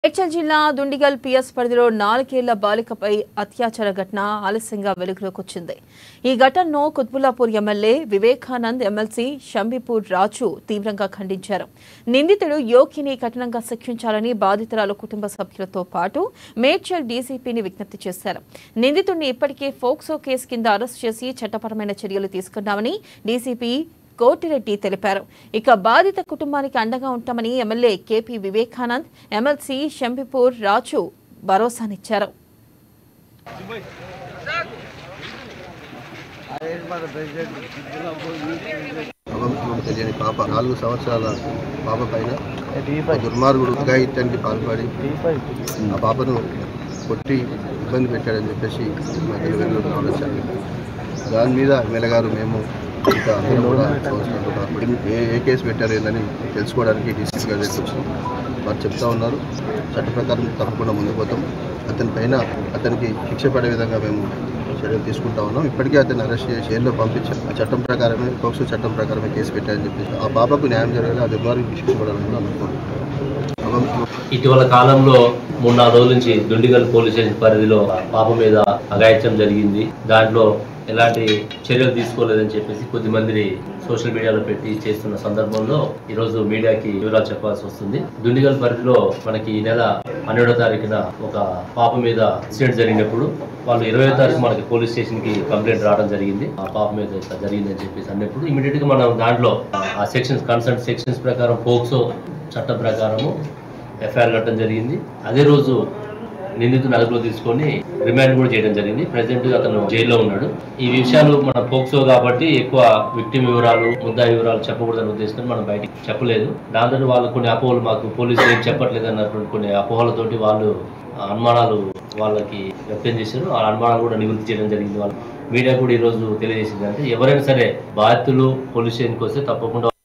మేడ్చల్ జిల్లా దుండిగల్ పిఎస్ పరిధిలో నాలుగేళ్ల బాలికపై అత్యాచార ఘటన ఆలస్యంగా వెలుగులోకి వచ్చింది ఈ ఘటనను కుత్బుల్లాపూర్ ఎమ్మెల్యే వివేకానంద్ ఎమ్మెల్సీ షంబిపూర్ రాజు తీవ్రంగా ఖండించారు నిందితుడు యోగిని కఠినంగా శిక్షించాలని బాధితురాలు కుటుంబ సభ్యులతో పాటు మేడ్చల్ డీసీపీని విజ్ఞప్తి చేశారు నిందితుడిని ఇప్పటికే ఫోక్సో కేసు కింద అరెస్ట్ చేసి చట్టపరమైన చర్యలు తీసుకున్నామని డీసీపీ కోటిరెడ్డి తెలిపారు ఇక బాధిత కుటుంబానికి అండగా ఉంటామని MLA KP Vivekanand MLC Shambipur Raju భరోసానిచ్చారు అవసరం తెలియని పాప నాలుగు సంవత్సరాల పాప పైన ఒక దుర్మార్గుడు అఘాయిత్యానికి పాల్పడి ఆ పాపను కొట్టి ఇబ్బంది పెట్టాడని చెప్పేసి మా తెలివిలో ఆలోచన దాని మీద ఎమ్మెల్యే గారు మేము ఇంకా అందరం కూడా సంవత్సరాలు పాల్పడి ఏ ఏ కేసు పెట్టారు ఏందని తెలుసుకోవడానికి డీసీపీ గారి దగ్గరికి వచ్చినాం వారు చెప్తా ఉన్నారు చట్ట ప్రకారం తప్పకుండా ముందుకు పోతాం అతని పైన అతనికి శిక్ష పడే విధంగా మేము చర్యలు తీసుకుంటా ఉన్నాం ఇప్పటికే అతన్ని అరెస్ట్ చేసి జైల్లో పంపించాం ఆ చట్టం ప్రకారమే పోక్సో చట్టం ప్రకారమే కేసు పెట్టారని చెప్పేసి ఆ పాపకు న్యాయం జరగాలి ఆ దుర్మార్గుడికి శిక్ష పడాలని కూడా అనుకుంటున్నాం ఇటీవల కాలంలో మూడు నాలుగు రోజుల నుంచి దుండిగల్ పోలీస్ స్టేషన్ పరిధిలో పాప మీద అఘాయిత్యం జరిగింది దాంట్లో ఎలాంటి చర్యలు తీసుకోలేదని చెప్పేసి కొద్ది మందిని సోషల్ మీడియాలో పెట్టి చేస్తున్న సందర్భంలో ఈ రోజు మీడియాకి వివరాలు చెప్పాల్సి వస్తుంది దుండిగల్ పరిధిలో మనకి ఈ నెల పన్నెండో తారీఖున ఒక పాప మీద ఇన్సిడెంట్ జరిగినప్పుడు వాళ్ళు ఇరవై తారీఖు మనకి పోలీస్ స్టేషన్ కి కంప్లైంట్ రావడం జరిగింది ఆ పాప మీద ఇట్లా జరిగిందని చెప్పేసి అన్నప్పుడు ఇమీడియట్ గా మనం దాంట్లో ఆ సెక్షన్స్ కన్సర్న్ సెక్షన్స్ ప్రకారం పోక్సో చట్టం ప్రకారము ఎఫ్ఐఆర్ కట్టడం జరిగింది అదే రోజు నిందితుని అదుపులో తీసుకొని రిమాండ్ కూడా చేయడం జరిగింది ప్రెసెంట్ అతను జైల్లో ఉన్నాడు ఈ విషయాలు మన పోక్సో కాబట్టి ఎక్కువ విక్టిమ్ వివరాలు ముద్దా వివరాలు చెప్పకూడదని ఉద్దేశంతో మనం బయటికి చెప్పలేదు దాంతో వాళ్ళు కొన్ని అపోహలు మాకు పోలీసులు ఏం చెప్పట్లేదు అన్నటువంటి కొన్ని అపోహలతోటి వాళ్ళు ఆ అనుమానాలు వాళ్ళకి వ్యక్తం చేశారు ఆ అనుమానాలు కూడా నివృత్తి చేయడం జరిగింది వాళ్ళు మీడియా కూడా ఈ రోజు తెలియజేసింది అంటే ఎవరైనా సరే బాధితులు పోలీస్ స్టేషన్కి వస్తే తప్పకుండా